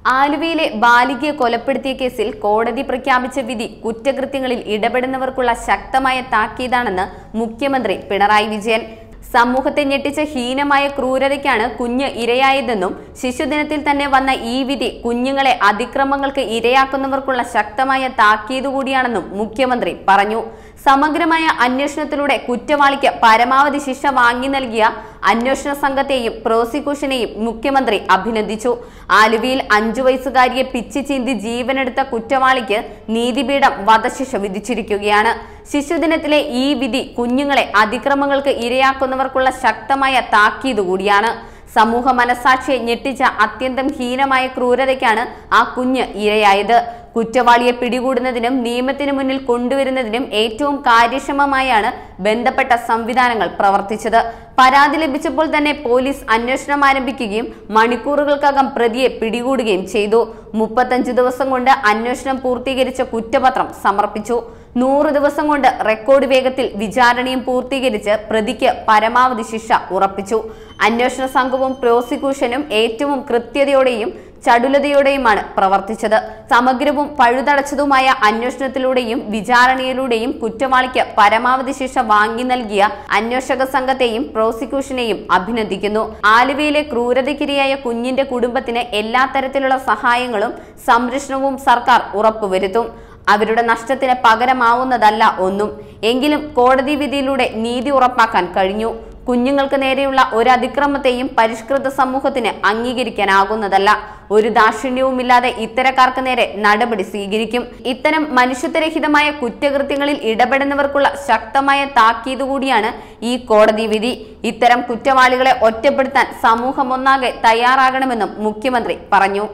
ആലുവയിലെ ബാലികയെ കൊലപ്പെടുത്തിയ കേസിൽ കോടതി പ്രഖ്യാപിച്ച വിധി കുറ്റകൃത്യങ്ങളിൽ ഇടപെടുന്നവർക്കുള്ള ശക്തമായ താക്കീതാണെന്ന് മുഖ്യമന്ത്രി പിണറായി വിജയൻ സമൂഹത്തെ ഞെട്ടിച്ച ഹീനമായ ക്രൂരതയ്ക്കാണ് കുഞ്ഞ് ഇരയായതെന്നും ശിശുദിനത്തിൽ തന്നെ വന്ന ഈ വിധി കുഞ്ഞുങ്ങളെ അതിക്രമങ്ങൾക്ക് ഇരയാക്കുന്നവർക്കുള്ള ശക്തമായ താക്കീത് കൂടിയാണെന്നും മുഖ്യമന്ത്രി പറഞ്ഞു സമഗ്രമായ അന്വേഷണത്തിലൂടെ കുറ്റവാളിക്ക് പരമാവധി ശിക്ഷ വാങ്ങി നൽകിയ അന്വേഷണ സംഘത്തെയും പ്രോസിക്യൂഷനെയും മുഖ്യമന്ത്രി അഭിനന്ദിച്ചു ആലുവയിൽ അഞ്ചു വയസ്സുകാരിയെ പിച്ചി ചീന്തി ജീവനെടുത്ത കുറ്റവാളിക്ക് നീതിപീഠം വധശിക്ഷ വിധിച്ചിരിക്കുകയാണ് ശിശുദിനത്തിലെ ഈ വിധി കുഞ്ഞുങ്ങളെ അതിക്രമങ്ങൾക്ക് ഇരയാക്കുന്നവർക്കുള്ള ശക്തമായ താക്കീത് കൂടിയാണ് സമൂഹ മനസാക്ഷിയെ ഞെട്ടിച്ച അത്യന്തം ഹീനമായ ക്രൂരതയ്ക്കാണ് ആ കുഞ്ഞ് ഇരയായത് കുറ്റവാളിയെ പിടികൂടുന്നതിനും നിയമത്തിന് മുന്നിൽ കൊണ്ടുവരുന്നതിനും ഏറ്റവും കാര്യക്ഷമമായാണ് ബന്ധപ്പെട്ട സംവിധാനങ്ങൾ പ്രവർത്തിച്ചത് പരാതി ലഭിച്ചപ്പോൾ തന്നെ പോലീസ് അന്വേഷണം ആരംഭിക്കുകയും മണിക്കൂറുകൾക്കകം പ്രതിയെ പിടികൂടുകയും ചെയ്തു മുപ്പത്തഞ്ച് ദിവസം കൊണ്ട് അന്വേഷണം പൂർത്തീകരിച്ച കുറ്റപത്രം സമർപ്പിച്ചു നൂറ് ദിവസം കൊണ്ട് റെക്കോർഡ് വേഗത്തിൽ വിചാരണയും പൂർത്തീകരിച്ച് പ്രതിക്ക് പരമാവധി ശിക്ഷ ഉറപ്പിച്ചു അന്വേഷണ സംഘവും പ്രോസിക്യൂഷനും ഏറ്റവും കൃത്യതയോടെയും ചടുലതയോടെയുമാണ് പ്രവർത്തിച്ചത് സമഗ്രവും പഴുതടച്ചതുമായ അന്വേഷണത്തിലൂടെയും വിചാരണയിലൂടെയും കുറ്റവാളിക്ക് പരമാവധി ശിക്ഷ വാങ്ങി നൽകിയ അന്വേഷക സംഘത്തെയും പ്രോസിക്യൂഷനെയും അഭിനന്ദിക്കുന്നു ആലുവയിലെ ക്രൂരതയ്ക്കിരയായ കുഞ്ഞിന്റെ കുടുംബത്തിന് എല്ലാ തരത്തിലുള്ള സഹായങ്ങളും സംരക്ഷണവും സർക്കാർ ഉറപ്പുവരുത്തും അവരുടെ നഷ്ടത്തിന് പകരമാവുന്നതല്ല ഒന്നും എങ്കിലും കോടതി വിധിയിലൂടെ നീതി ഉറപ്പാക്കാൻ കഴിഞ്ഞു കുഞ്ഞുങ്ങൾക്ക് നേരെയുള്ള ഒരു അതിക്രമത്തെയും പരിഷ്കൃത സമൂഹത്തിന് അംഗീകരിക്കാനാകുന്നതല്ല ഒരു ദാക്ഷിണ്യവുമില്ലാതെ ഇത്തരക്കാർക്ക് നേരെ നടപടി സ്വീകരിക്കും ഇത്തരം മനുഷ്യത്വരഹിതമായ കുറ്റകൃത്യങ്ങളിൽ ഇടപെടുന്നവർക്കുള്ള ശക്തമായ താക്കീത് കൂടിയാണ് ഈ കോടതി വിധി ഇത്തരം കുറ്റവാളികളെ ഒറ്റപ്പെടുത്താൻ സമൂഹമൊന്നാകെ തയ്യാറാകണമെന്നും മുഖ്യമന്ത്രി പറഞ്ഞു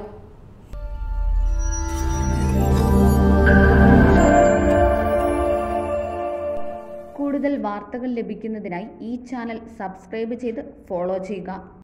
കൂടുതൽ വാർത്തകൾ ലഭിക്കുന്നതിനായി ഈ ചാനൽ സബ്സ്ക്രൈബ് ചെയ്ത് ഫോളോ ചെയ്യുക